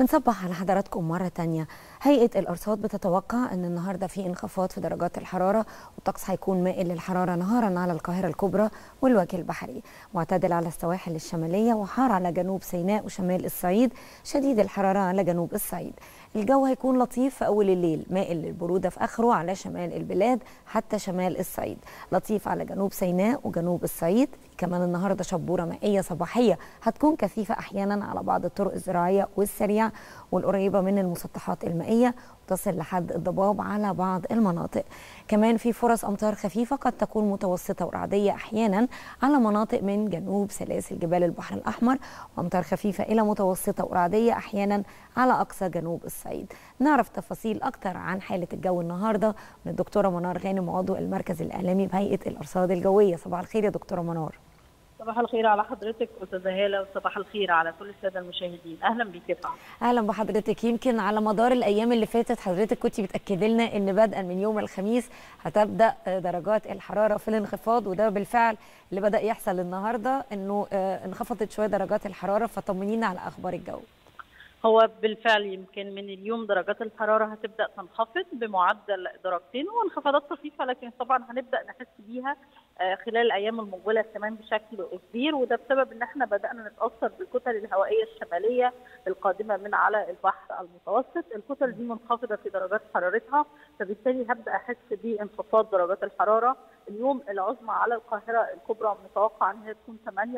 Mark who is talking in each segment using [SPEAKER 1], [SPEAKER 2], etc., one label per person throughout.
[SPEAKER 1] بنصبح على حضراتكم مرة تانية هيئة الأرصاد بتتوقع أن النهاردة في انخفاض في درجات الحرارة والطقس هيكون مائل للحرارة نهارا على القاهرة الكبرى والوجه البحري معتدل على السواحل الشمالية وحار على جنوب سيناء وشمال الصعيد شديد الحرارة على جنوب الصعيد الجو هيكون لطيف في أول الليل مائل للبرودة في آخره على شمال البلاد حتى شمال الصعيد لطيف على جنوب سيناء وجنوب الصعيد كمان النهارده شبوره مائيه صباحيه هتكون كثيفه احيانا على بعض الطرق الزراعيه والسريعه والقريبه من المسطحات المائيه وتصل لحد الضباب على بعض المناطق كمان في فرص امطار خفيفه قد تكون متوسطه ورعديه احيانا على مناطق من جنوب سلاسل جبال البحر الاحمر وامطار خفيفه الى متوسطه ورعديه احيانا على اقصى جنوب الصعيد نعرف تفاصيل اكتر عن حاله الجو النهارده من الدكتوره منار غانم عضو المركز الاعلامي بهيئه الارصاد الجويه صباح الخير يا دكتوره منار
[SPEAKER 2] صباح الخير على حضرتك استاذه هاله وصباح الخير على كل الساده المشاهدين اهلا بيك يا فندم
[SPEAKER 1] اهلا بحضرتك يمكن على مدار الايام اللي فاتت حضرتك كنت بتاكدي لنا ان بدءا من يوم الخميس هتبدا درجات الحراره في الانخفاض وده بالفعل اللي بدا يحصل النهارده انه انخفضت شويه درجات الحراره فطمنينا على اخبار الجو
[SPEAKER 2] هو بالفعل يمكن من اليوم درجات الحراره هتبدا تنخفض بمعدل درجتين وانخفاضات طفيفه لكن طبعا هنبدا نحس بيها خلال الايام المقبله كمان بشكل كبير وده بسبب ان احنا بدانا نتاثر بالكتل الهوائيه الشماليه القادمه من على البحر المتوسط، الكتل دي منخفضه في درجات حرارتها فبالتالي هبدا احس بانخفاض درجات الحراره، اليوم العظمى على القاهره الكبرى متوقع ان هي تكون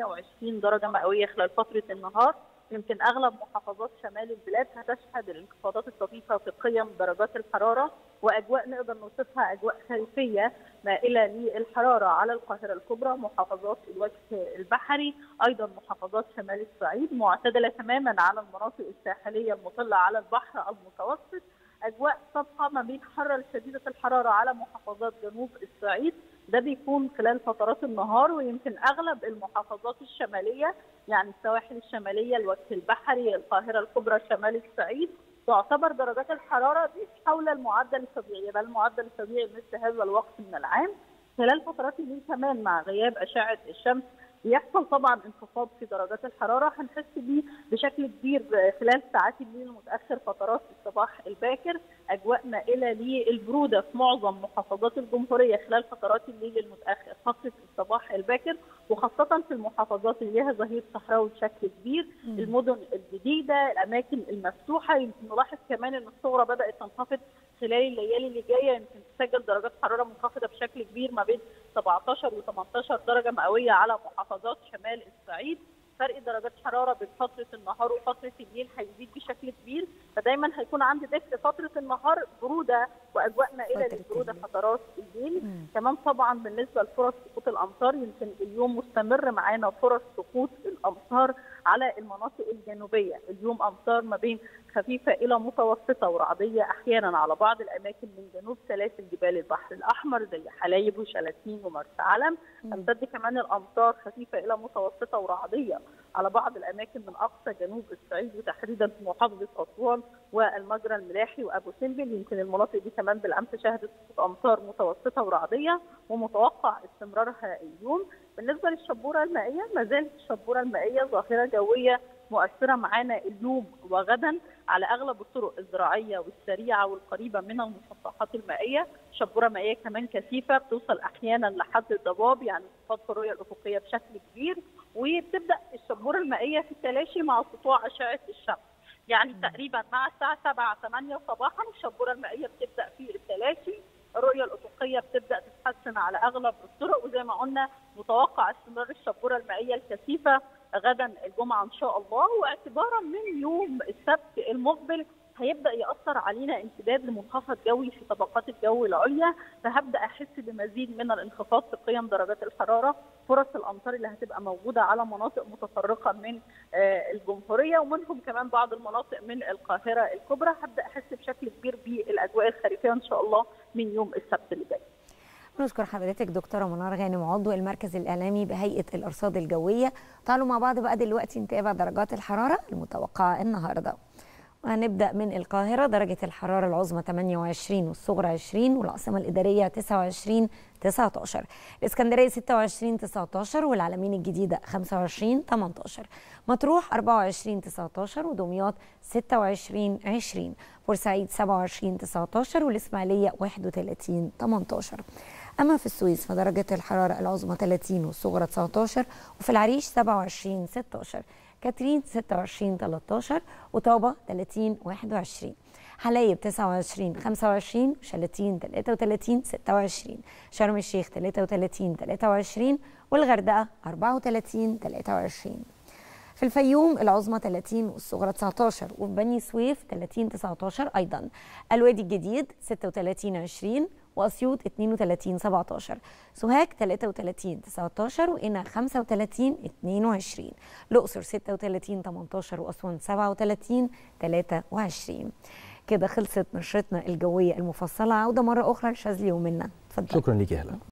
[SPEAKER 2] 28 درجه مئويه خلال فتره النهار، يمكن اغلب محافظات شمال البلاد هتشهد الانخفاضات الطفيفه في قيم درجات الحراره واجواء نقدر نوصفها اجواء خريفيه مائله للحراره على القاهره الكبرى محافظات الوجه البحري ايضا محافظات شمال الصعيد معتدله تماما على المناطق الساحليه المطله على البحر المتوسط اجواء تبقى ما بين حاره شديده الحراره على محافظات جنوب الصعيد ده بيكون خلال فترات النهار ويمكن اغلب المحافظات الشماليه يعني السواحل الشماليه الوجه البحري القاهره الكبرى شمال الصعيد تعتبر درجات الحراره دي حول المعدل الطبيعي ده المعدل الطبيعي مثل هذا الوقت من العام خلال فترات الليل كمان مع غياب اشعه الشمس بيحصل طبعا انخفاض في درجات الحراره هنحس بيه بشكل كبير خلال ساعات الليل المتاخر فترات الصباح الباكر اجواء مائله للبروده في معظم محافظات الجمهوريه خلال فترات الليل المتاخر فتره الصباح الباكر وخاصه في المحافظات اللي لها ظهير صحراوي بشكل كبير م. المدن الجديده الاماكن المفتوحه يمكن نلاحظ كمان ان الصغرى بدات تنخفض خلال الليالي اللي جايه يمكن تسجل درجات حراره منخفضه بشكل كبير ما بين 17 و18 درجه مئويه على محافظات شمال الصعيد فرق درجات حراره بين فتره النهار وفتره الليل هيزيد بشكل كبير فدايما هيكون عندي دفء فتره النهار بروده واجواء مائله للبروده فترات الليل مم. كمان طبعا بالنسبه لفرص سقوط الامطار يمكن اليوم مستمر معانا فرص سقوط الامطار على المناطق الجنوبيه اليوم امطار ما بين خفيفه الى متوسطه ورعديه احيانا على بعض الاماكن من جنوب سلاسل جبال البحر الاحمر زي حلايب وشلاتين ومرسى علم تمتد كمان الامطار خفيفه الى متوسطه ورعديه على بعض الاماكن من اقصى جنوب الصعيد وتحديدا في محافظه اسوان والمجرى الملاحي وابو سمبل يمكن المناطق دي كمان بالامس شهدت امطار متوسطه ورعديه ومتوقع استمرارها اليوم بالنسبه للشبوره المائيه ما زالت الشبوره المائيه ظاهره جويه مؤثره معانا اليوم وغدا على اغلب الطرق الزراعيه والسريعه والقريبه من المسطحات المائيه، شبوره مائيه كمان كثيفه بتوصل احيانا لحد الضباب يعني انخفاض في الرؤيه الافقيه بشكل كبير وبتبدا الشبوره المائيه في التلاشي مع سطوع اشعه الشمس. يعني تقريبا مع الساعه 7 8 صباحا الشبوره المائيه بتبدا في التلاشي الرؤيه الافقيه بتبدا تتحسن على اغلب الطرق وزي ما قلنا متوقع استمرار الشبوره المائيه الكثيفه غدا الجمعه ان شاء الله واعتبارا من يوم السبت المقبل هيبدا ياثر علينا امتداد لمنخفض جوي في طبقات الجو العليا فهبدا احس بمزيد من الانخفاض في قيم درجات الحراره فرص الامطار اللي هتبقى موجوده على مناطق متفرقه من الجمهوريه ومنهم كمان بعض المناطق من القاهره الكبرى هبدا احس بشكل كبير بالاجواء الخريفيه ان شاء الله من يوم السبت اللي جاي
[SPEAKER 1] بنشكر حضرتك دكتوره منار غانم عضو المركز الاعلامي بهيئه الارصاد الجويه تعالوا مع بعض بقى دلوقتي نتابع درجات الحراره المتوقعه النهارده هنبدأ من القاهرة درجة الحرارة العظمى 28 والصغرى 20 والعاصمة الإدارية 29 19 الإسكندرية 26 19 والعلمين الجديدة 25 18 مطروح 24 19 ودمياط 26 20 بورسعيد 27 19 والإسماعيلية 31 18 أما في السويس فدرجة الحرارة العظمى 30 والصغرى 19 وفي العريش 27 16 كاترين 26 13 وطابة 30 21 حلايب 29 25 شلاتين 33 26 شرم الشيخ 33 23 والغردقة 34 23 في الفيوم العظمى 30 والصغرى 19 وفي بني سويف 30 19 ايضا الوادي الجديد 36 20 واسيوط 32 17 سوهاج 33 19 وقنا 35 22 الاقصر 36 18 واسوان 37 23 كده خلصت نشرتنا الجويه المفصله عوده مره اخرى لشاذلي ومنا اتفضل
[SPEAKER 3] شكرا ليك يا هلا